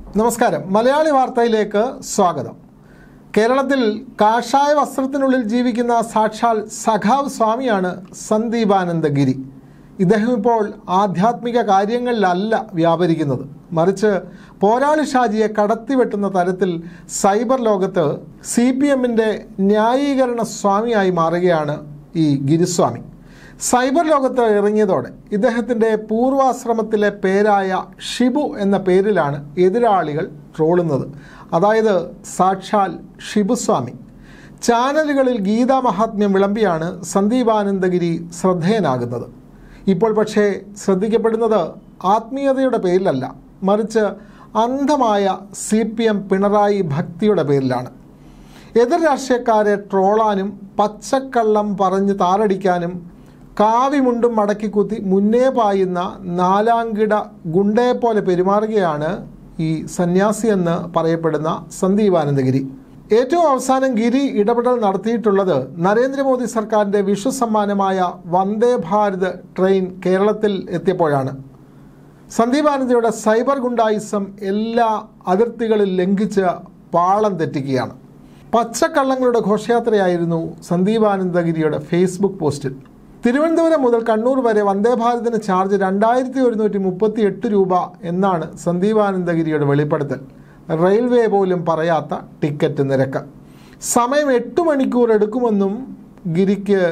നമസ്കാരം മലയാളി വാർത്തയിലേക്ക് സ്വാഗതം കേരളത്തിൽ കാഷായ വസ്ത്രത്തിനുള്ളിൽ ജീവിക്കുന്ന സാക്ഷാൽ സഖാവ് സ്വാമിയാണ് സന്ദീപാനന്ദഗിരി ഇദ്ദേഹം ഇപ്പോൾ ആധ്യാത്മിക കാര്യങ്ങളിലല്ല വ്യാപരിക്കുന്നത് മറിച്ച് പോരാളി ഷാജിയെ കടത്തിവെട്ടുന്ന തരത്തിൽ സൈബർ ലോകത്ത് സി പി എമ്മിൻ്റെ ന്യായീകരണ സ്വാമിയായി മാറുകയാണ് ഈ ഗിരിസ്വാമി സൈബർ ലോകത്ത് ഇറങ്ങിയതോടെ ഇദ്ദേഹത്തിൻ്റെ പൂർവാശ്രമത്തിലെ പേരായ ഷിബു എന്ന പേരിലാണ് എതിരാളികൾ ട്രോളുന്നത് അതായത് സാക്ഷാൽ ഷിബുസ്വാമി ചാനലുകളിൽ ഗീതാ മഹാത്മ്യം വിളമ്പിയാണ് സന്ദീപാനന്ദഗിരി ശ്രദ്ധേയനാകുന്നത് ഇപ്പോൾ പക്ഷേ ശ്രദ്ധിക്കപ്പെടുന്നത് ആത്മീയതയുടെ പേരിലല്ല മറിച്ച് അന്ധമായ സി പി എം പിണറായി ഭക്തിയുടെ പേരിലാണ് എതിർ രാഷ്ട്രീയക്കാരെ ട്രോളാനും പച്ചക്കള്ളം പറഞ്ഞ് താറടിക്കാനും കാവിമുണ്ടും മടക്കിക്കുത്തി മുന്നേ പായുന്ന നാലാംകിട ഗുണ്ടയെപ്പോലെ പെരുമാറുകയാണ് ഈ സന്യാസി എന്ന് പറയപ്പെടുന്ന സന്ദീപാനന്ദഗിരി ഏറ്റവും അവസാനം ഗിരി ഇടപെടൽ നടത്തിയിട്ടുള്ളത് നരേന്ദ്രമോദി സർക്കാരിൻ്റെ വിഷു സമ്മാനമായ വന്ദേ ഭാരത് ട്രെയിൻ കേരളത്തിൽ എത്തിയപ്പോഴാണ് സന്ദീപാനന്ദയുടെ സൈബർ ഗുണ്ടായിസം എല്ലാ അതിർത്തികളിൽ ലംഘിച്ച് പാളം തെറ്റിക്കുകയാണ് പച്ചക്കള്ളങ്ങളുടെ ഘോഷയാത്രയായിരുന്നു സന്ദീപാനന്ദഗിരിയുടെ ഫേസ്ബുക്ക് പോസ്റ്റിൽ തിരുവനന്തപുരം മുതൽ കണ്ണൂർ വരെ വന്ദേ ഭാരതിന് ചാർജ് രണ്ടായിരത്തി ഒരുന്നൂറ്റി മുപ്പത്തി എട്ട് രൂപ എന്നാണ് സന്ദീപാനന്ദഗിരിയുടെ വെളിപ്പെടുത്തൽ റെയിൽവേ പോലും പറയാത്ത ടിക്കറ്റ് നിരക്ക് സമയം എട്ട് മണിക്കൂർ എടുക്കുമെന്നും ഗിരിക്ക്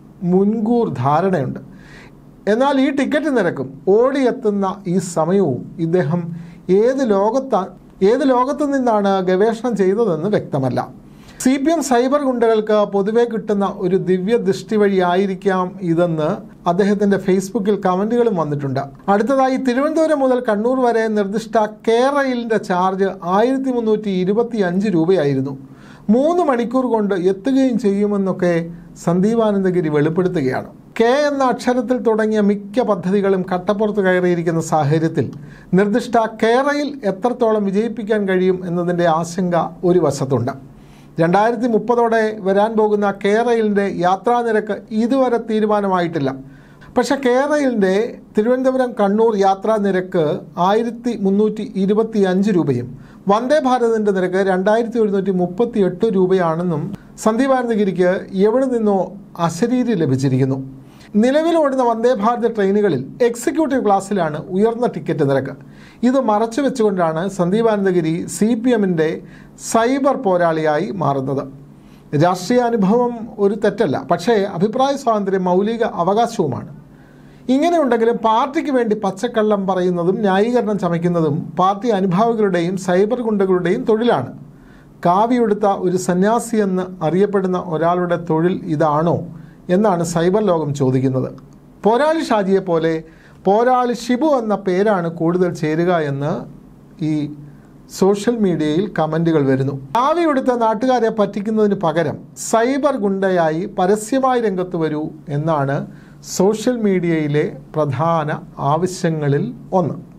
മുൻകൂർ ധാരണയുണ്ട് എന്നാൽ ഈ ടിക്കറ്റ് നിരക്കും ഓടിയെത്തുന്ന ഈ സമയവും ഇദ്ദേഹം ഏത് ലോകത്താ ഏത് ലോകത്തു നിന്നാണ് ഗവേഷണം ചെയ്തതെന്ന് വ്യക്തമല്ല സി പി എം സൈബർ ഗുണ്ടകൾക്ക് പൊതുവെ കിട്ടുന്ന ഒരു ദിവ്യ ദൃഷ്ടി വഴിയായിരിക്കാം ഇതെന്ന് അദ്ദേഹത്തിന്റെ ഫേസ്ബുക്കിൽ കമന്റുകളും വന്നിട്ടുണ്ട് അടുത്തതായി തിരുവനന്തപുരം മുതൽ കണ്ണൂർ വരെ നിർദ്ദിഷ്ട കേരളിന്റെ ചാർജ് ആയിരത്തി മുന്നൂറ്റി ഇരുപത്തി അഞ്ച് രൂപയായിരുന്നു മൂന്ന് മണിക്കൂർ കൊണ്ട് എത്തുകയും ചെയ്യുമെന്നൊക്കെ സന്ദീപാനന്ദഗിരി വെളിപ്പെടുത്തുകയാണ് കെ എന്ന അക്ഷരത്തിൽ തുടങ്ങിയ മിക്ക പദ്ധതികളും കട്ടപ്പുറത്ത് കയറിയിരിക്കുന്ന സാഹചര്യത്തിൽ നിർദ്ദിഷ്ട കേരയിൽ എത്രത്തോളം വിജയിപ്പിക്കാൻ കഴിയും എന്നതിൻ്റെ ആശങ്ക ഒരു വശത്തുണ്ട് രണ്ടായിരത്തി മുപ്പതോടെ വരാൻ പോകുന്ന കേരളിൻ്റെ യാത്രാ നിരക്ക് ഇതുവരെ തീരുമാനമായിട്ടില്ല പക്ഷെ കേരളിൻ്റെ തിരുവനന്തപുരം കണ്ണൂർ യാത്രാ നിരക്ക് ആയിരത്തി മുന്നൂറ്റി ഇരുപത്തി അഞ്ച് രൂപയും വന്ദേ ഭാരതിൻ്റെ നിരക്ക് രണ്ടായിരത്തി ഒരുന്നൂറ്റി മുപ്പത്തി എട്ട് രൂപയാണെന്നും സന്ദീപാനന്ദഗിരിക്ക് എവിടെ നിന്നോ അശരീരി ലഭിച്ചിരിക്കുന്നു നിലവിലോടുന്ന വന്ദേ ഭാരത് ട്രെയിനുകളിൽ എക്സിക്യൂട്ടീവ് ക്ലാസ്സിലാണ് ഉയർന്ന ടിക്കറ്റ് നിരക്ക് ഇത് മറച്ചു വെച്ചുകൊണ്ടാണ് സന്ദീപാനന്ദഗിരി സി പി എമ്മിൻ്റെ സൈബർ പോരാളിയായി മാറുന്നത് രാഷ്ട്രീയ അനുഭവം ഒരു തെറ്റല്ല പക്ഷേ അഭിപ്രായ സ്വാതന്ത്ര്യം മൗലിക അവകാശവുമാണ് ഇങ്ങനെയുണ്ടെങ്കിലും പാർട്ടിക്ക് വേണ്ടി പച്ചക്കള്ളം പറയുന്നതും ന്യായീകരണം ചമയ്ക്കുന്നതും പാർട്ടി അനുഭാവികളുടെയും സൈബർ ഗുണ്ടകളുടെയും തൊഴിലാണ് കാവിയെടുത്ത ഒരു സന്യാസി എന്ന് അറിയപ്പെടുന്ന ഒരാളുടെ തൊഴിൽ ഇതാണോ എന്നാണ് സൈബർ ലോകം ചോദിക്കുന്നത് പോരാളി ഷാജിയെ പോലെ പോരാളി ഷിബു എന്ന പേരാണ് കൂടുതൽ ചേരുക എന്ന് ഈ സോഷ്യൽ മീഡിയയിൽ കമൻറ്റുകൾ വരുന്നു കാവിയെടുത്ത നാട്ടുകാരെ പറ്റിക്കുന്നതിന് പകരം സൈബർ ഗുണ്ടയായി പരസ്യമായി രംഗത്ത് വരൂ എന്നാണ് സോഷ്യൽ മീഡിയയിലെ പ്രധാന ആവശ്യങ്ങളിൽ ഒന്ന്